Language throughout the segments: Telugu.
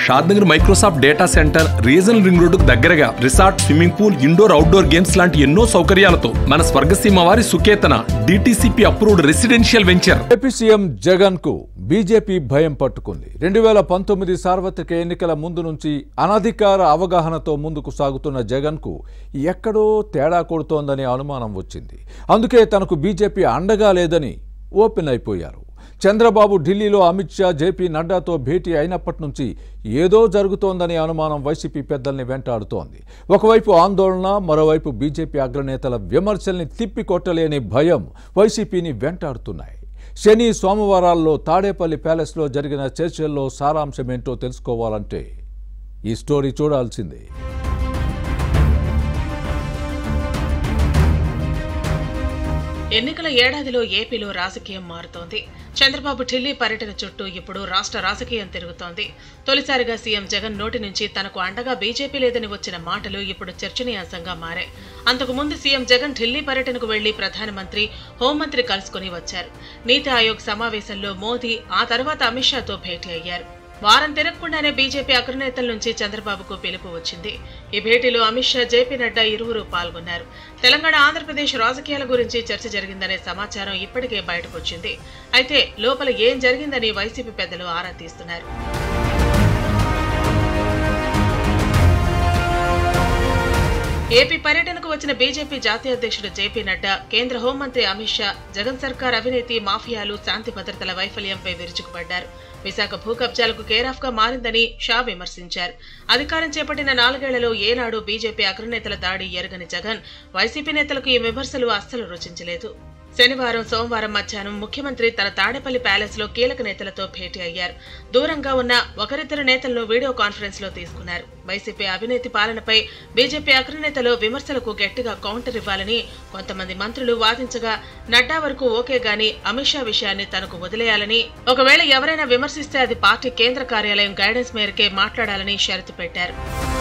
Shadnagar Microsoft data centre regional ring రోడ్డుకు దగ్గరగా resort swimming pool indoor outdoor games లాంటి ఎన్నో సౌకర్యాలతో మన స్వర్గసీమ వారి Sukethana DTCP approved residential venture AP CM Jagan కు బీజేపీ భయం పట్టుకుంది రెండు వేల పంతొమ్మిది సార్వత్రిక ఎన్నికల ముందు నుంచి అనధికార అవగాహనతో ముందుకు సాగుతున్న జగన్ కు ఎక్కడో తేడా కొడుతోందనే అనుమానం వచ్చింది అందుకే తనకు బీజేపీ అండగా లేదని ఓపెన్ అయిపోయారు చంద్రబాబు ఢిల్లీలో అమిత్ షా జేపీ నడ్డాతో భేటీ అయినప్పటి నుంచి ఏదో జరుగుతోందనే అనుమానం వైసీపీ పెద్దల్ని వెంటాడుతోంది ఒకవైపు ఆందోళన మరోవైపు బీజేపీ అగ్రనేతల విమర్శల్ని తిప్పికొట్టలేని భయం వైసీపీని వెంటాడుతున్నాయి శని సోమవారాల్లో తాడేపల్లి ప్యాలెస్లో జరిగిన చర్చల్లో సారాంశమేంటో తెలుసుకోవాలంటే ఈ స్టోరీ చూడాల్సిందే ఎన్నికల ఏడాదిలో ఏపీలో రాజకీయం మారుతోంది చంద్రబాబు ఢిల్లీ పర్యటన చుట్టూ ఇప్పుడు రాష్ట్ర రాజకీయం తిరుగుతోంది తొలిసారిగా సీఎం జగన్ నోటి నుంచి తనకు అండగా బీజేపీ లేదని వచ్చిన మాటలు ఇప్పుడు చర్చనీయాంశంగా మారాయి అంతకు ముందు సీఎం జగన్ ఢిల్లీ పర్యటనకు వెళ్లి ప్రధానమంత్రి హోంమంత్రి కలుసుకుని వచ్చారు నీతి ఆయోగ్ సమావేశంలో మోదీ ఆ తర్వాత అమిత్ షాతో భేటీ అయ్యారు వారం తిరగకుండానే బీజేపీ అగ్రనేతల నుంచి చంద్రబాబుకు పిలుపు వచ్చింది ఈ భేటీలో అమిత్ షా జేపీ నడ్డా ఇరువురు పాల్గొన్నారు తెలంగాణ ఆంధ్రప్రదేశ్ రాజకీయాల గురించి చర్చ జరిగిందనే సమాచారం ఇప్పటికే బయటకొచ్చింది అయితే లోపల ఏం జరిగిందని వైసీపీ పెద్దలు ఆరా తీస్తున్నారు ఏపీ పర్యటనకు వచ్చిన బీజేపీ జాతీయ అధ్యక్షుడు జేపీ నడ్డా కేంద్ర హోంమంత్రి అమిత్ షా జగన్ సర్కార్ అవినీతి మాఫియాలు శాంతి భద్రతల వైఫల్యంపై విరుచుకుపడ్డారు విశాఖ భూ కబ్జాలకు కేరాఫ్ గా మారిందని షా విమర్శించారు అధికారం చేపట్టిన నాలుగేళ్లలో ఏనాడు బీజేపీ అగ్రనేతల దాడి ఎరగని జగన్ వైసీపీ నేతలకు ఈ విమర్శలు అస్సలు రుచించలేదు శనివారం సోమవారం మధ్యాహ్నం ముఖ్యమంత్రి తన తాడేపల్లి ప్యాలెస్ లో కీలక నేతలతో భేటీ అయ్యారు దూరంగా ఉన్న ఒకరిద్దరు నేతలను వీడియో కాన్ఫరెన్స్ లో తీసుకున్నారు వైసీపీ అవినీతి పాలనపై బీజేపీ అగ్రనేతలు విమర్శలకు గట్టిగా కౌంటర్ ఇవ్వాలని కొంతమంది మంత్రులు వాదించగా నడ్డా వరకు ఓకే గాని అమిత్ షా విషయాన్ని తనకు వదిలేయాలని ఒకవేళ ఎవరైనా విమర్శిస్తే అది పార్టీ కేంద్ర కార్యాలయం గైడెన్స్ మేరకే మాట్లాడాలని షరతు పెట్టారు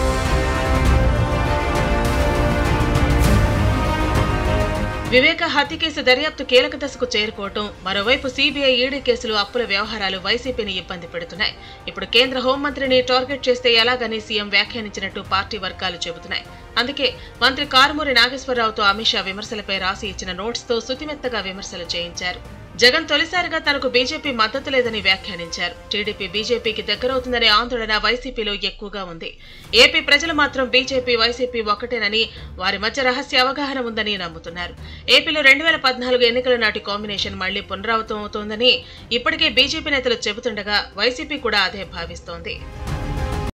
వివేక హత్య కేసు దర్యాప్తు కీలక దశకు చేరుకోవటం మరోవైపు సీబీఐ ఈడీ కేసులు అప్పుల వ్యవహారాలు వైసీపీని ఇబ్బంది పెడుతున్నాయి ఇప్పుడు కేంద్ర హోంమంత్రిని టార్గెట్ చేస్తే ఎలాగని సీఎం వ్యాఖ్యానించినట్టు పార్టీ వర్గాలు చెబుతున్నాయి అందుకే మంత్రి కారుమూరి నాగేశ్వరరావుతో అమిత్ షా విమర్శలపై రాసి ఇచ్చిన నోట్స్తో సుతిమెత్తగా విమర్శలు చేయించారు జగన్ తొలిసారిగా తనకు బీజేపీ మద్దతు లేదని వ్యాఖ్యానించారు టీడీపీ బీజేపీకి దగ్గరవుతుందనే ఆందోళన వైసీపీలో ఎక్కువగా ఉంది ఏపీ ప్రజలు మాత్రం బీజేపీ వైసీపీ ఒకటేనని వారి మధ్య రహస్య అవగాహన ఉందని నమ్ముతున్నారు ఏపీలో రెండు వేల పద్నాలుగు ఎన్నికల నాటి కాంబినేషన్ మళ్లీ పునరావృతం అవుతోందని ఇప్పటికే బీజేపీ నేతలు చెబుతుండగా వైసీపీ కూడా అదే భావిస్తోంది